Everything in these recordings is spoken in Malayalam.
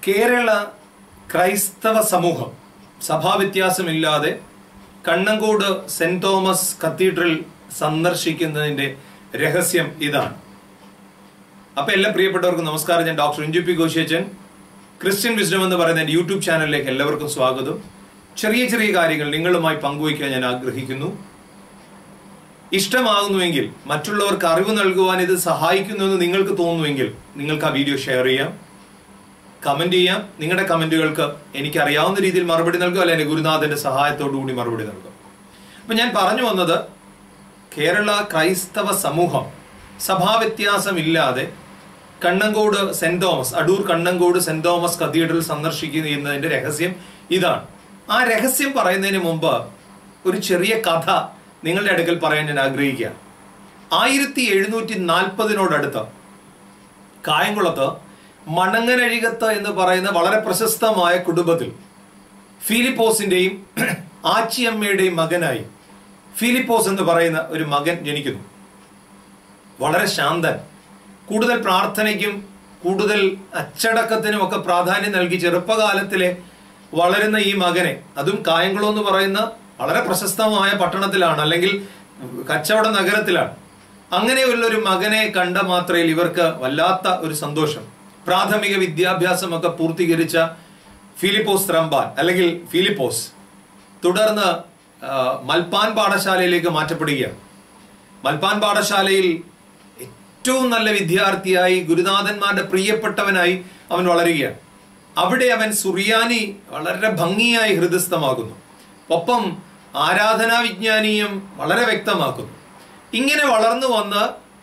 കേരള ക്രൈസ്തവ സമൂഹം സഭാവ്യത്യാസമില്ലാതെ കണ്ണങ്കോട് സെന്റ് തോമസ് കത്തീഡ്രൽ സന്ദർശിക്കുന്നതിന്റെ രഹസ്യം ഇതാണ് അപ്പൊ എല്ലാ പ്രിയപ്പെട്ടവർക്കും നമസ്കാരം ഞാൻ ഡോക്ടർ ഇഞ്ചു പി കോശിയച്ചൻ ക്രിസ്ത്യൻ വിസ്ഡം എന്ന് പറയുന്ന എൻ്റെ യൂട്യൂബ് ചാനലിലേക്ക് എല്ലാവർക്കും സ്വാഗതം ചെറിയ ചെറിയ കാര്യങ്ങൾ നിങ്ങളുമായി പങ്കുവയ്ക്കാൻ ഞാൻ ആഗ്രഹിക്കുന്നു ഇഷ്ടമാകുന്നുവെങ്കിൽ മറ്റുള്ളവർക്ക് അറിവ് നൽകുവാൻ ഇത് സഹായിക്കുന്നുവെന്ന് നിങ്ങൾക്ക് തോന്നുന്നുവെങ്കിൽ നിങ്ങൾക്ക് ആ വീഡിയോ ഷെയർ ചെയ്യാം കമന്റ് ചെയ്യാം നിങ്ങളുടെ കമന്റുകൾക്ക് എനിക്ക് അറിയാവുന്ന രീതിയിൽ മറുപടി നൽകുക അല്ലെങ്കിൽ ഗുരുനാഥന്റെ സഹായത്തോടു കൂടി മറുപടി നൽകും അപ്പൊ ഞാൻ പറഞ്ഞു വന്നത് കേരള ക്രൈസ്തവ സമൂഹം സഭാവ്യത്യാസമില്ലാതെ Kannankode saint Thomas Adoor Kannankode saint Thomas cathedral സന്ദർശിക്കുന്നതിന്റെ രഹസ്യം ഇതാണ് ആ രഹസ്യം പറയുന്നതിന് മുമ്പ് ഒരു ചെറിയ കഥ നിങ്ങളുടെ അടുക്കൽ പറയാൻ ഞാൻ ആഗ്രഹിക്കുകയാണ് ആയിരത്തി എഴുന്നൂറ്റി നാൽപ്പതിനോടടുത്ത് കായംകുളത്ത് മണങ്ങനഴികത്ത് എന്ന് പറയുന്ന വളരെ പ്രശസ്തമായ കുടുംബത്തിൽ ഫിലിപ്പോസിന്റെയും ആച്ചിയമ്മയുടെയും മകനായി ഫിലിപ്പോസ് എന്ന് പറയുന്ന ഒരു മകൻ ജനിക്കുന്നു വളരെ ശാന്തൻ കൂടുതൽ പ്രാർത്ഥനയ്ക്കും കൂടുതൽ അച്ചടക്കത്തിനും ഒക്കെ പ്രാധാന്യം നൽകി ചെറുപ്പകാലത്തിലെ വളരുന്ന ഈ മകനെ അതും കായംകുളം എന്ന് പറയുന്ന വളരെ പ്രശസ്തമായ പട്ടണത്തിലാണ് അല്ലെങ്കിൽ കച്ചവട നഗരത്തിലാണ് അങ്ങനെയുള്ള ഒരു മകനെ കണ്ട മാത്രയിൽ ഇവർക്ക് വല്ലാത്ത ഒരു സന്തോഷം പ്രാഥമിക വിദ്യാഭ്യാസമൊക്കെ പൂർത്തീകരിച്ച ഫിലിപ്പോസ് ത്രമ്പാൻ അല്ലെങ്കിൽ ഫിലിപ്പോസ് തുടർന്ന് ആ, മൽപ്പാൻ പാഠശാലയിലേക്ക് മാറ്റപ്പെടുകയാണ് മൽപ്പാൻ പാഠശാലയിൽ ഏറ്റവും നല്ല വിദ്യാർത്ഥിയായി ഗുരുനാഥന്മാരുടെ പ്രിയപ്പെട്ടവനായി അവൻ വളരുകയാണ് അവിടെ അവൻ സുറിയാനി വളരെ ഭംഗിയായി ഹൃദയസ്ഥമാകുന്നു ഒപ്പം ആരാധനാ വിജ്ഞാനീയം വളരെ വ്യക്തമാക്കുന്നു ഇങ്ങനെ വളർന്നു വന്ന്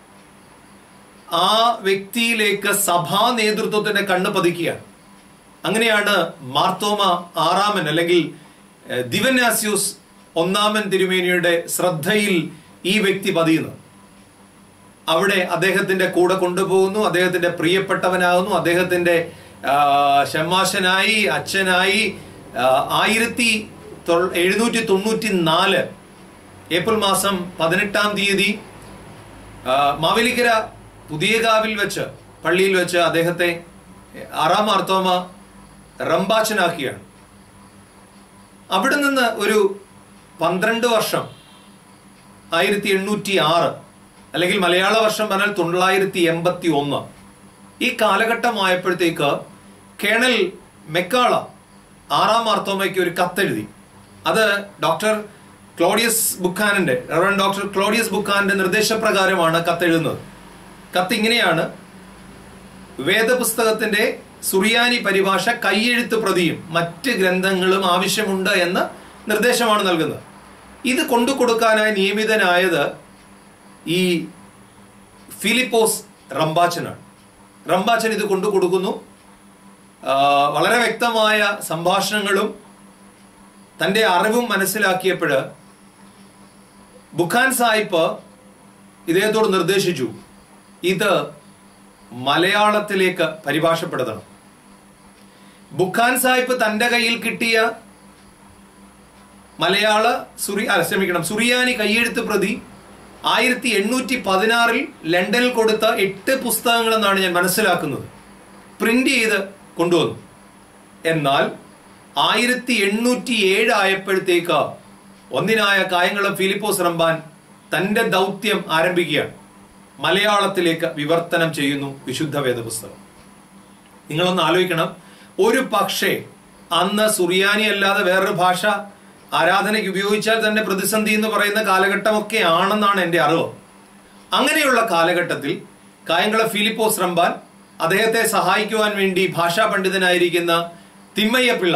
ആ വ്യക്തിയിലേക്ക് സഭാ നേതൃത്വത്തിന്റെ കണ്ണ് പതിക്കുകയാണ് അങ്ങനെയാണ് മാർത്തോമ ആറാമൻ അല്ലെങ്കിൽ ഏഹ്, ദിവന്യാസ്യൂസ് ഒന്നാമൻ തിരുമേനിയുടെ ശ്രദ്ധയിൽ ഈ വ്യക്തി പതിയുന്നു അവിടെ അദ്ദേഹത്തിന്റെ കൂടെ കൊണ്ടുപോകുന്നു അദ്ദേഹത്തിന്റെ പ്രിയപ്പെട്ടവനാകുന്നു അദ്ദേഹത്തിന്റെ ആ, ഷമ്മാശനായി അച്ഛനായി ആ, ആയിരത്തി തൊൾ- എഴുന്നൂറ്റി തൊണ്ണൂറ്റി നാല് ഏപ്രിൽ മാസം പതിനെട്ടാം തീയതി ആ, മാവേലിക്കര പുതിയകാവിൽ വെച്ച് പള്ളിയിൽ വെച്ച് അദ്ദേഹത്തെ ആറാം മാർത്തോമ റംബാച്ചനാക്കിയാണ് അവിടെ നിന്ന് ഒരു പന്ത്രണ്ട് വർഷം ആയിരത്തി എണ്ണൂറ്റി ആറ് അല്ലെങ്കിൽ മലയാള വർഷം പറഞ്ഞാൽ തൊള്ളായിരത്തി എൺപത്തി ഒന്ന് ഈ കാലഘട്ടമായപ്പോഴത്തേക്ക് കേണൽ മെക്കാള ആറാം മാർത്തോമയ്ക്ക് ഒരു കത്തെഴുതി അത് ഡോക്ടർ ക്ലോഡിയസ് ബുക്കാനന്റെ റവറൻ ഡോക്ടർ ക്ലോഡിയസ് ബുക്കാനന്റെ നിർദ്ദേശപ്രകാരമാണ് കത്തെഴുതുന്നത് കത്ത് ഇങ്ങനെയാണ് വേദപുസ്തകത്തിന്റെ സുറിയാനി പരിഭാഷ കൈയെഴുത്ത് പ്രതിയും മറ്റ് ഗ്രന്ഥങ്ങളും ആവശ്യമുണ്ട് എന്ന നിർദ്ദേശമാണ് നൽകുന്നത് ഇത് കൊണ്ടു കൊടുക്കാനായി നിയമിതനായത് ഈ ഫിലിപ്പോസ് റംബാച്ചനാണ് റംബാച്ചൻ ഇത് കൊണ്ടു കൊടുക്കുന്നു ആ, വളരെ വ്യക്തമായ സംഭാഷണങ്ങളും തന്റെ അറിവും മനസ്സിലാക്കിയപ്പോൾ ബുഖാൻ സാഹിബ് ഇദ്ദേഹത്തോട് നിർദ്ദേശിച്ചു ഇത് മലയാളത്തിലേക്ക് പരിഭാഷപ്പെടുത്തണം ബുഖാൻ സാഹിബ് തന്റെ കയ്യിൽ കിട്ടിയ മലയാള സുറി അല്ല ക്ഷമിക്കണം സുറിയാനി കയ്യെഴുത്ത് പ്രതി ആയിരത്തി എണ്ണൂറ്റി പതിനാറിൽ ലണ്ടനിൽ കൊടുത്ത എട്ട് പുസ്തകങ്ങൾ എന്നാണ് ഞാൻ മനസ്സിലാക്കുന്നത് പ്രിന്റ് ചെയ്ത് കൊണ്ടുവന്നു എന്നാൽ ആയിരത്തി എണ്ണൂറ്റി ഏഴ് ആയപ്പോഴത്തേക്ക് ഒന്നിനായ കായംകുളം ഫിലിപ്പോസ് റമ്പാൻ തന്റെ ദൗത്യം ആരംഭിക്കുകയാണ് മലയാളത്തിലേക്ക് വിവർത്തനം ചെയ്യുന്നു വിശുദ്ധ വേദപുസ്തകം നിങ്ങളൊന്ന് ആലോചിക്കണം ഒരു പക്ഷേ അന്ന് സുറിയാനി അല്ലാതെ വേറൊരു ഭാഷ ആരാധനയ്ക്ക് ഉപയോഗിച്ചാൽ തന്നെ പ്രതിസന്ധി എന്ന് പറയുന്ന കാലഘട്ടമൊക്കെ ആണെന്നാണ് എൻ്റെ അറിവ് അങ്ങനെയുള്ള കാലഘട്ടത്തിൽ കായംകുളം ഫിലിപ്പോസ് റമ്പാൻ അദ്ദേഹത്തെ സഹായിക്കുവാൻ വേണ്ടി ഭാഷാ പണ്ഡിതനായിരിക്കുന്ന തിമ്മയ്യ പിള്ള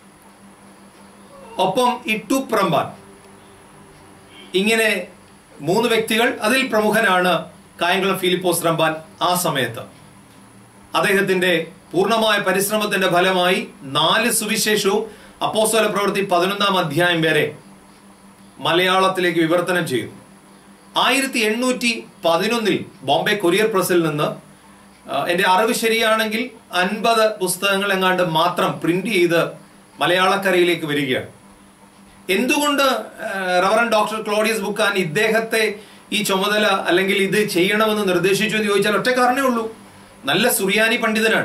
ഒപ്പം ഇട്ടൂപ്പ് റമ്പാൻ ഇങ്ങനെ മൂന്ന് വ്യക്തികൾ അതിൽ പ്രമുഖനാണ് കായംകുളം ഫിലിപ്പോസ് റമ്പാൻ ആ സമയത്ത് അദ്ദേഹത്തിന്റെ പൂർണ്ണമായ പരിശ്രമത്തിന്റെ ഫലമായി നാല് സുവിശേഷവും അപ്പോസ്തല പ്രവൃത്തി പതിനൊന്നാം അധ്യായം വരെ മലയാളത്തിലേക്ക് വിവർത്തനം ചെയ്തു ആയിരത്തി എണ്ണൂറ്റി പതിനൊന്നിൽ ബോംബെ കൊറിയർ പ്രസിൽ നിന്ന് ആ, എന്റെ അറിവ് ശരിയാണെങ്കിൽ അൻപത് പുസ്തകങ്ങൾ എങ്ങാണ്ട് മാത്രം പ്രിന്റ് ചെയ്ത് മലയാളക്കരയിലേക്ക് വരികയാണ് എന്തുകൊണ്ട് ആ, റവറൻ ഡോക്ടർ ക്ലോഡിയസ് ബുക്കാൻ ഇദ്ദേഹത്തെ ഈ ചുമതല അല്ലെങ്കിൽ ഇത് ചെയ്യണമെന്ന് നിർദ്ദേശിച്ചു എന്ന് ചോദിച്ചാൽ ഒറ്റ കാരണമേ ഉള്ളൂ നല്ല സുറിയാനി പണ്ഡിതനാണ്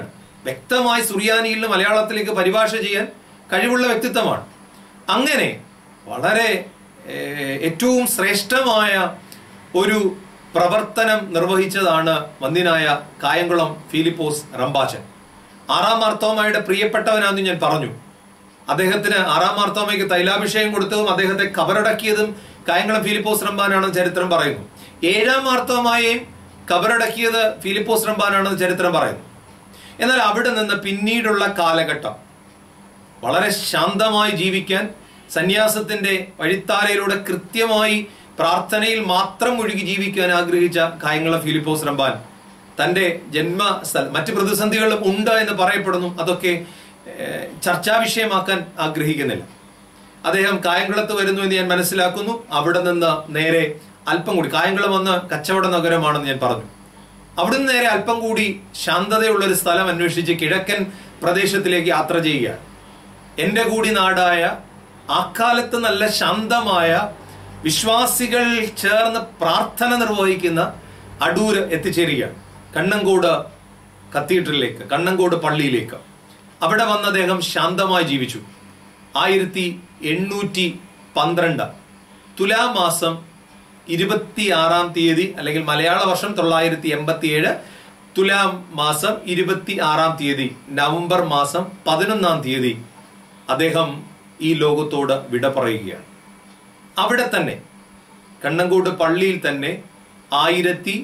വ്യക്തമായി സുറിയാനിയിൽ നിന്ന് മലയാളത്തിലേക്ക് പരിഭാഷ ചെയ്യാൻ കഴിവുള്ള വ്യക്തിത്വമാണ് അങ്ങനെ വളരെ ഏഹ്, ഏറ്റവും ശ്രേഷ്ഠമായ ഒരു പ്രവർത്തനം നിർവഹിച്ചതാണ് വന്യനായ കായംകുളം ഫിലിപ്പോസ് റംബാച്ചൻ ആറാം മാർത്തോമയുടെ പ്രിയപ്പെട്ടവനാണെന്ന് ഞാൻ പറഞ്ഞു അദ്ദേഹത്തിന് ആറാം മാർത്തോമയ്ക്ക് തൈലാഭിഷേകം കൊടുത്തതും അദ്ദേഹത്തെ കബറടക്കിയതും കായംകുളം ഫിലിപ്പോസ് റംബാനാണെന്ന് ചരിത്രം പറയുന്നു ഏഴാം മാർത്തോമായെയും കബറടക്കിയത് ഫിലിപ്പോസ് റംബാനാണെന്ന് ചരിത്രം പറയുന്നു എന്നാൽ അവിടെ നിന്ന് പിന്നീടുള്ള കാലഘട്ടം വളരെ ശാന്തമായി ജീവിക്കാൻ സന്യാസത്തിന്റെ വഴിത്താരയിലൂടെ കൃത്യമായി പ്രാർത്ഥനയിൽ മാത്രം ഒഴുകി ജീവിക്കാൻ ആഗ്രഹിച്ച കായംകുളം ഫിലിപ്പോസ് റംബാൻ തന്റെ ജന്മസ്ഥലം മറ്റ് പ്രതിസന്ധികളും ഉണ്ട് എന്ന് പറയപ്പെടുന്നു അതൊക്കെ ഏഹ്, ചർച്ചാ വിഷയമാക്കാൻ ആഗ്രഹിക്കുന്നില്ല അദ്ദേഹം കായംകുളത്ത് വരുന്നു എന്ന് ഞാൻ മനസ്സിലാക്കുന്നു അവിടെ നിന്ന് നേരെ അല്പം കൂടി കായംകുളം വന്ന് കച്ചവട നഗരമാണെന്ന് ഞാൻ പറഞ്ഞു അവിടുന്ന് നേരെ അല്പം കൂടി ശാന്തതയുള്ള ഒരു സ്ഥലം അന്വേഷിച്ച് കിഴക്കൻ പ്രദേശത്തിലേക്ക് യാത്ര ചെയ്യുകയാണ് എന്റെ കൂടി നാടായ അക്കാലത്ത് നല്ല ശാന്തമായ വിശ്വാസികൾ ചേർന്ന് പ്രാർത്ഥന നിർവഹിക്കുന്ന അടൂര് എത്തിച്ചേരുകയാണ് കണ്ണങ്കോട് കത്തീഡ്രലിലേക്ക് കണ്ണങ്കോട് പള്ളിയിലേക്ക് അവിടെ വന്ന അദ്ദേഹം ശാന്തമായി ജീവിച്ചു ആയിരത്തി എണ്ണൂറ്റി പന്ത്രണ്ട് തുലാമാസം ഇരുപത്തിയാറാം തീയതി അല്ലെങ്കിൽ മലയാള വർഷം തൊള്ളായിരത്തി എൺപത്തി ഏഴ് തുലാം മാസം ഇരുപത്തി ആറാം തീയതി നവംബർ മാസം പതിനൊന്നാം തീയതി അദ്ദേഹം ഈ ലോകത്തോട് വിട പറയുകയാണ് അവിടെ തന്നെ കണ്ണങ്കോട് പള്ളിയിൽ തന്നെ ആയിരത്തി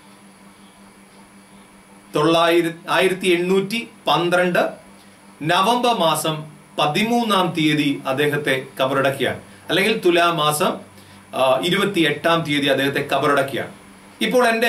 തൊള്ളായിരത്തി ആയിരത്തി എണ്ണൂറ്റി പന്ത്രണ്ട് നവംബർ മാസം പതിമൂന്നാം തീയതി അദ്ദേഹത്തെ കബറടക്കിയാണ് അല്ലെങ്കിൽ തുലാമാസം ഇരുപത്തി എട്ടാം തീയതി അദ്ദേഹത്തെ കബറടക്കിയാണ് ഇപ്പോൾ എൻ്റെ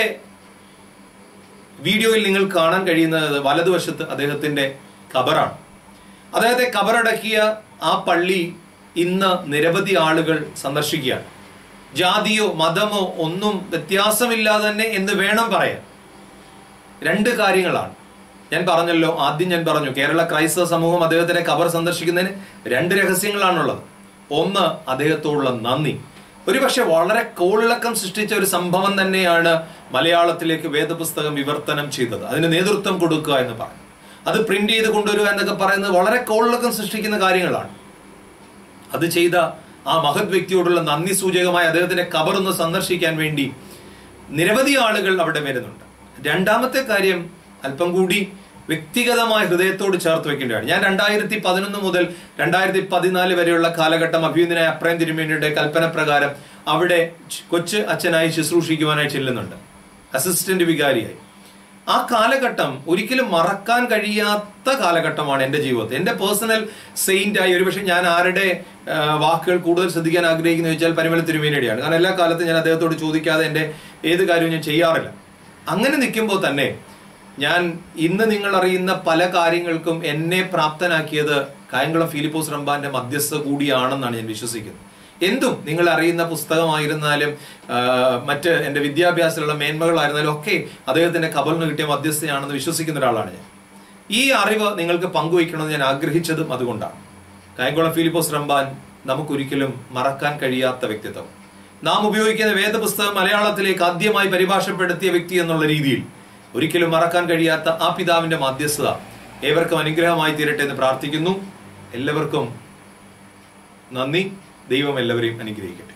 വീഡിയോയിൽ നിങ്ങൾ കാണാൻ കഴിയുന്നത് വലതുവശത്ത് അദ്ദേഹത്തിന്റെ ഖബറാണ് അദ്ദേഹത്തെ ഖബറടക്കിയ ആ പള്ളി ഇന്ന് നിരവധി ആളുകൾ സന്ദർശിക്കുകയാണ് ജാതിയോ മതമോ ഒന്നും വ്യത്യാസമില്ലാതെ തന്നെ എന്ന് വേണം പറയാൻ രണ്ട് കാര്യങ്ങളാണ് ഞാൻ പറഞ്ഞല്ലോ ആദ്യം ഞാൻ പറഞ്ഞു കേരള ക്രൈസ്തവ സമൂഹം അദ്ദേഹത്തിന്റെ ഖബർ സന്ദർശിക്കുന്നതിന് രണ്ട് രഹസ്യങ്ങളാണുള്ളത് ഒന്ന് അദ്ദേഹത്തോടുള്ള നന്ദി ഒരുപക്ഷെ വളരെ കോളിളക്കം സൃഷ്ടിച്ച ഒരു സംഭവം തന്നെയാണ് മലയാളത്തിലേക്ക് വേദപുസ്തകം വിവർത്തനം ചെയ്തത് അതിന് നേതൃത്വം കൊടുക്കുക എന്ന് പറഞ്ഞു അത് പ്രിന്റ് ചെയ്ത് കൊണ്ടുവരിക എന്നൊക്കെ പറയുന്നത് വളരെ കോളിളക്കം സൃഷ്ടിക്കുന്ന കാര്യങ്ങളാണ് അത് ചെയ്ത ആ മഹത് വ്യക്തിയോടുള്ള നന്ദി സൂചകമായി അദ്ദേഹത്തിന്റെ കബറൊന്ന് സന്ദർശിക്കാൻ വേണ്ടി നിരവധി ആളുകൾ അവിടെ വരുന്നുണ്ട് രണ്ടാമത്തെ കാര്യം അല്പം കൂടി വ്യക്തിഗതമായ ഹൃദയത്തോട് ചേർത്ത് വെക്കേണ്ടതാണ് ഞാൻ രണ്ടായിരത്തി പതിനൊന്ന് മുതൽ രണ്ടായിരത്തി പതിനാല് വരെയുള്ള കാലഘട്ടം അഭ്യുന്നനായ അപ്രയം തിരുമേനിയുടെ കൽപ്പന പ്രകാരം അവിടെ കൊച്ചു അച്ഛനായി ശുശ്രൂഷിക്കുവാനായി ചെല്ലുന്നുണ്ട് അസിസ്റ്റന്റ് വികാരിയായി ആ കാലഘട്ടം ഒരിക്കലും മറക്കാൻ കഴിയാത്ത കാലഘട്ടമാണ് എൻ്റെ ജീവിതത്തിൽ എൻ്റെ പേഴ്സണൽ സെയിന്റ് ആയി ഒരുപക്ഷെ ഞാൻ ആരുടെ ആ, വാക്കുകൾ കൂടുതൽ ശ്രദ്ധിക്കാൻ ആഗ്രഹിക്കുന്നു വെച്ചാൽ പരിമല തിരുമേനിയുടെയാണ് കാരണം എല്ലാ കാലത്തും ഞാൻ അദ്ദേഹത്തോട് ചോദിക്കാതെ എൻ്റെ ഏത് കാര്യവും ഞാൻ ചെയ്യാറില്ല അങ്ങനെ നിൽക്കുമ്പോൾ തന്നെ ഞാൻ ഇന്ന് നിങ്ങൾ അറിയുന്ന പല കാര്യങ്ങൾക്കും എന്നെ പ്രാപ്തനാക്കിയത് കായംകുളം ഫിലിപ്പോസ് റംബാന്റെ മധ്യസ്ഥ കൂടിയാണെന്നാണ് ഞാൻ വിശ്വസിക്കുന്നത് എന്തും നിങ്ങൾ അറിയുന്ന പുസ്തകമായിരുന്നാലും ആ, മറ്റ് എൻ്റെ വിദ്യാഭ്യാസത്തിലുള്ള മേന്മകളായിരുന്നാലും ഒക്കെ അദ്ദേഹത്തിന്റെ കബലിന് കിട്ടിയ മധ്യസ്ഥയാണെന്ന് വിശ്വസിക്കുന്ന ഒരാളാണ് ഞാൻ ഈ അറിവ് നിങ്ങൾക്ക് പങ്കുവയ്ക്കണമെന്ന് ഞാൻ ആഗ്രഹിച്ചതും അതുകൊണ്ടാണ് കായംകുളം ഫിലിപ്പോസ് റംബാൻ നമുക്കൊരിക്കലും മറക്കാൻ കഴിയാത്ത വ്യക്തിത്വം നാം ഉപയോഗിക്കുന്ന വേദപുസ്തകം മലയാളത്തിലേക്ക് ആദ്യമായി പരിഭാഷപ്പെടുത്തിയ വ്യക്തി എന്നുള്ള രീതിയിൽ ഒരിക്കലും മറക്കാൻ കഴിയാത്ത ആ പിതാവിന്റെ മധ്യസ്ഥത ഏവർക്കും അനുഗ്രഹമായി തീരട്ടെ എന്ന് പ്രാർത്ഥിക്കുന്നു എല്ലാവർക്കും നന്ദി ദൈവം എല്ലാവരെയും അനുഗ്രഹിക്കട്ടെ